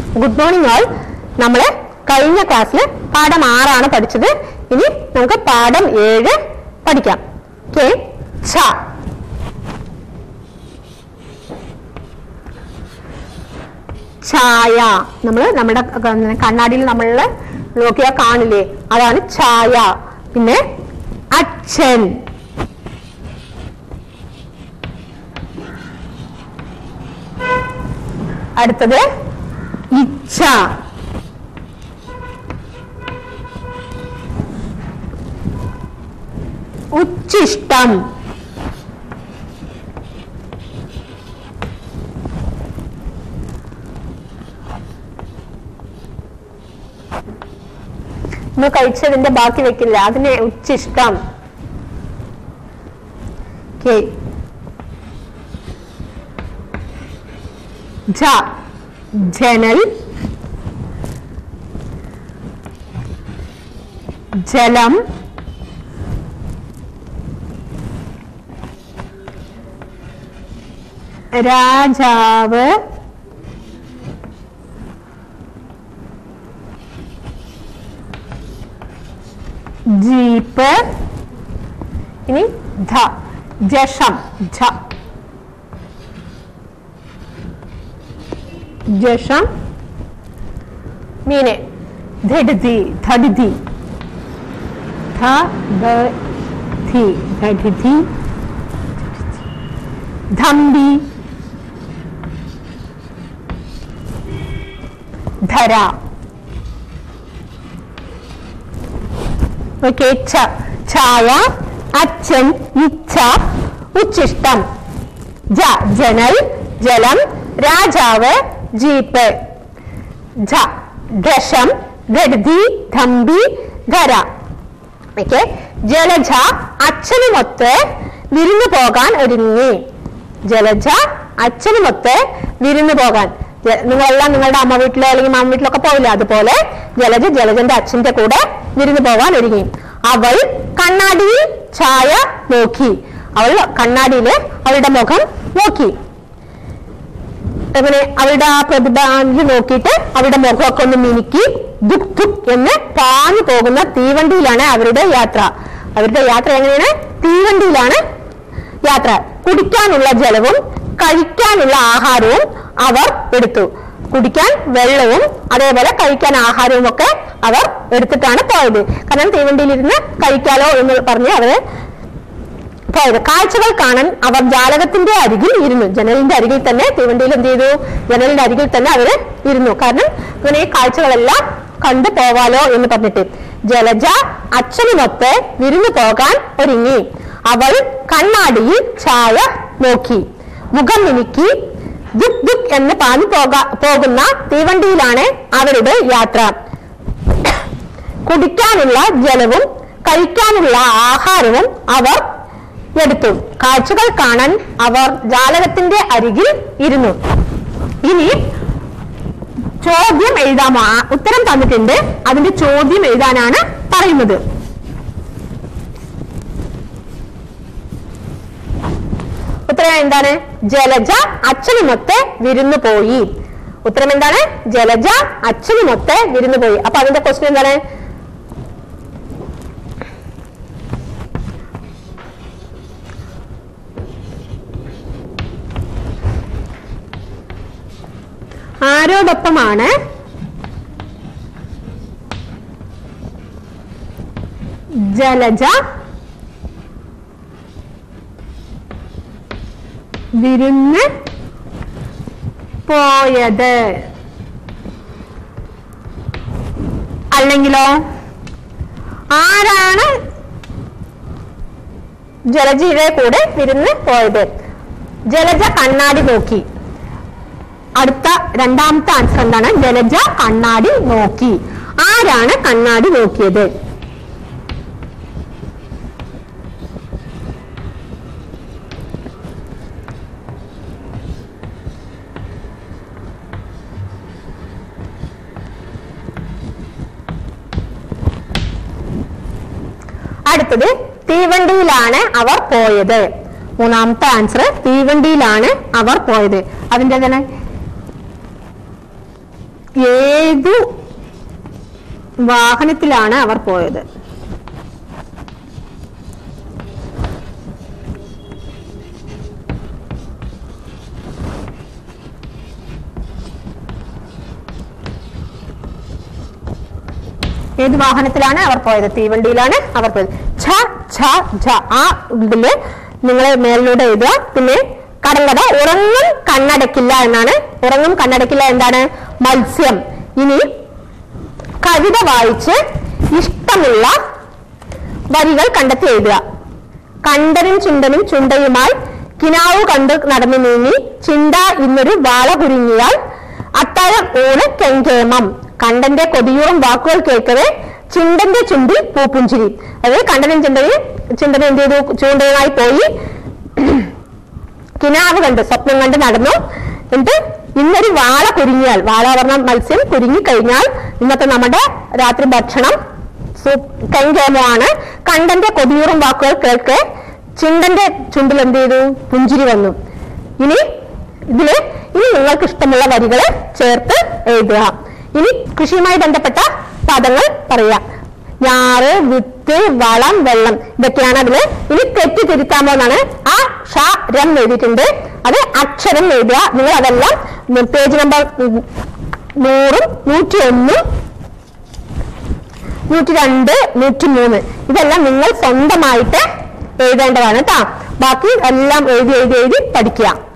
good morning all നമ്മള് കഴിഞ്ഞ ക്ലാസ്സിൽ പാഠം ആറാണ് പഠിച്ചത് ഇനി നമുക്ക് പാഠം ഏഴ് പഠിക്കാം ഓക്കെ ഛ ഛായ നമ്മൾ നമ്മുടെ ക- കണ്ണാടിയിൽ നമ്മൾ നോക്കിയാൽ കാണില്ലേ അതാണ് ഛായ പിന്നെ അച്ഛൻ അടുത്തത് ഇച്ഛ ഉച്ഛിഷ്ടം നമ്മൾ കഴിച്ചതിന്റെ ബാക്കി വെക്കില്ല അതിനെ ഉച്ഛിഷ്ടം ഓക്കെ ജ ജനൽ ജലം രാജാവ് ജീപ്പ് ഇനി ധ ജഷം ഝ ജഷം മീനെ ധഡ്ധി ധഡ്ധി ധ ധ ധി ധഡ്ധി ധംബി ധര ഓക്കെ ഛ ഛായ അച്ഛൻ ഇച്ഛ ഉച്ഛിഷ്ടം ജ ജനൽ ജലം രാജാവ് ജീപ്പ് ഝ ദശം ഗഡ്ധി ധംബി ധര ഓക്കെ ജലജ അച്ഛനുമൊത്ത് വിരുന്നു പോകാൻ ഒരുങ്ങി ജലജ അച്ഛനുമൊത്ത് വിരുന്നു പോകാൻ ജ- നിങ്ങളെല്ലാം നിങ്ങളുടെ അമ്മ വീട്ടിലോ അല്ലെങ്കിൽ മാമ വീട്ടിലൊക്കെ പോവില്ല അതുപോലെ ജലജ ജലജന്റെ അച്ഛന്റെ കൂടെ വിരുന്നു പോകാൻ ഒരുങ്ങി അവൾ കണ്ണാടിയിൽ ഛായ നോക്കി അവൾ കണ്ണാടിയില് അവളുടെ മുഖം നോക്കി അങ്ങനെ അവളുടെ ആ പ്രതിഭാഞ്ചി നോക്കിയിട്ട് അവളുടെ മുഖമൊക്കെ ഒന്ന് മിനുക്കി ദുഃഖ് ദുഃഖ് എന്ന് പാഞ്ഞു പോകുന്ന തീവണ്ടിയിലാണ് അവരുടെ യാത്ര അവരുടെ യാത്ര എങ്ങനെയാണ് തീവണ്ടിയിലാണ് യാത്ര കുടിക്കാനുള്ള ജലവും കഴിക്കാനുള്ള ആഹാരവും അവർ എടുത്തു കുടിക്കാൻ വെള്ളവും അതേപോലെ കഴിക്കാൻ ആഹാരവും ഒക്കെ അവർ എടുത്തിട്ടാണ് പോയത് കാരണം തീവണ്ടിയിലിരുന്ന് കഴിക്കാലോ എന്ന് പറഞ്ഞ് അവര് പോയത് കാഴ്ചകൾ കാണാൻ അവർ ജാലകത്തിന്റെ അരികിൽ ഇരുന്നു ജനലിന്റെ അരികിൽ തന്നെ തീവണ്ടിയിൽ എന്ത് ചെയ്തു ജനലിന്റെ അരികിൽ തന്നെ അവര് ഇരുന്നു കാരണം ഇങ്ങനെ ഈ കാഴ്ചകളെല്ലാം കണ്ടു പോവാലോ എന്ന് പറഞ്ഞിട്ട് ജലജ അച്ഛനുമൊത്ത് വിരുന്നു പോകാൻ ഒരുങ്ങി അവൾ കണ്ണാടിയിൽ ഛായ നോക്കി മുഖം മിനുക്കി ദുഃഖ് ദുഃഖ് എന്ന് പാഞ്ഞു പോകാ പോകുന്ന തീവണ്ടിയിലാണ് അവരുടെ യാത്ര കുടിക്കാനുള്ള ജലവും കഴിക്കാനുള്ള ആഹാരവും അവർ എടുത്തു കാഴ്ചകൾ കാണാൻ അവർ ജാലകത്തിന്റെ അരികിൽ ഇരുന്നു ഇനി ചോദ്യം എഴുതാമോ ആ, ഉത്തരം തന്നിട്ടുണ്ട് അതിന്റെ ചോദ്യം എഴുതാനാണ് പറയുന്നത് ഉത്തരം എന്താണ് ജലജ അച്ഛനുമൊത്ത് വിരുന്നു പോയി ഉത്തരം എന്താണ് ജലജ അച്ഛനുമൊത്ത് വിരുന്നു പോയി അപ്പൊ അതിന്റെ ക്വസ്റ്റ്യൻ എന്താണ് ആരോടൊപ്പമാണ് ജലജ വിരുന്ന് പോയത് അല്ലെങ്കിലോ ആരാണ് ജലജയുടെ കൂടെ വിരുന്ന് പോയത് ജലജ കണ്ണാടി നോക്കി അടുത്ത രണ്ടാമത്തെ ആൻസർ എന്താണ് ജലജ കണ്ണാടി നോക്കി ആരാണ് കണ്ണാടി നോക്കിയത് അടുത്തത് തീവണ്ടിയിലാണ് അവർ പോയത് മൂന്നാമത്തെ ആൻസർ തീവണ്ടിയിലാണ് അവർ പോയത് അതിന്റെ തന്നെ ഏതു വാഹനത്തിലാണ് അവർ പോയത് ഏത് വാഹനത്തിലാണ് അവർ പോയത് തീവണ്ടിയിലാണ് അവർ പോയത് ഛ ഛ ഝ ആ ഇതില് നിങ്ങളെ മേലിലൂടെ എഴുതുക പിന്നെ കടങ്കഥ ഉറങ്ങും കണ്ണടക്കില്ല എന്നാണ് ഉറങ്ങും കണ്ണടക്കില്ല എന്താണ് മത്സ്യം ഇനി കവിത വായിച്ച് ഇഷ്ടമുള്ള വരികൾ കണ്ടെത്തി എഴുതുക കണ്ടനും ചുണ്ടനും ചുണ്ടയുമായി കിനാവ് കണ്ട് നടന്നു നീങ്ങി ചിണ്ട ഇന്നൊരു വാള കുരുങ്ങിയാൽ അത്താഴം ഊണ് കെങ്കേമം കണ്ടന്റെ കൊതിയൂറും വാക്കുകൾ കേൾക്കവേ ചിണ്ടന്റെ ചുണ്ടിൽ പൂപ്പുഞ്ചിരി അതായത് കണ്ടനും ചിണ്ടയും ചിണ്ടനും എന്ത് ചെയ്തു ചൂണ്ടയുമായി പോയി കിനാവ് കണ്ട് സ്വപ്നം കണ്ട് നടന്നു എന്നിട്ട് ഇന്നൊരു വാള കുരുങ്ങിയാൽ വാള പറഞ്ഞ മത്സ്യം കുരുങ്ങി കഴിഞ്ഞാൽ ഇന്നത്തെ നമ്മുടെ രാത്രി ഭക്ഷണം കൈകേമമാണ് കണ്ടന്റെ കൊതിയൂറും വാക്കുകൾ കേൾക്ക് ചിണ്ടന്റെ ചുണ്ടിൽ എന്ത് ചെയ്തു പുഞ്ചിരി വന്നു ഇനി ഇതില് ഇനി നിങ്ങൾക്ക് ഇഷ്ടമുള്ള വരികൾ ചേർത്ത് എഴുതുക ഇനി കൃഷിയുമായി ബന്ധപ്പെട്ട പദങ്ങൾ പറയുക ഞാറ് വിത്ത് വളം വെള്ളം ഇതൊക്കെയാണ് അതില് ഇനി തെറ്റ് തിരുത്താമോ എന്നാണ് ആ ഷ രം എഴുതിയിട്ടുണ്ട് അത് അക്ഷരം എഴുതുക നിങ്ങൾ അതെല്ലാം പേജ് നമ്പർ ഉം, നൂറും നൂറ്റി ഒന്നും നൂറ്റി രണ്ട് നൂറ്റി മൂന്ന് ഇതെല്ലാം നിങ്ങൾ സ്വന്തമായിട്ട് എഴുതേണ്ടതാണ് കേട്ടോ ബാക്കി എല്ലാം എഴുതി എഴുതി എഴുതി പഠിക്കുക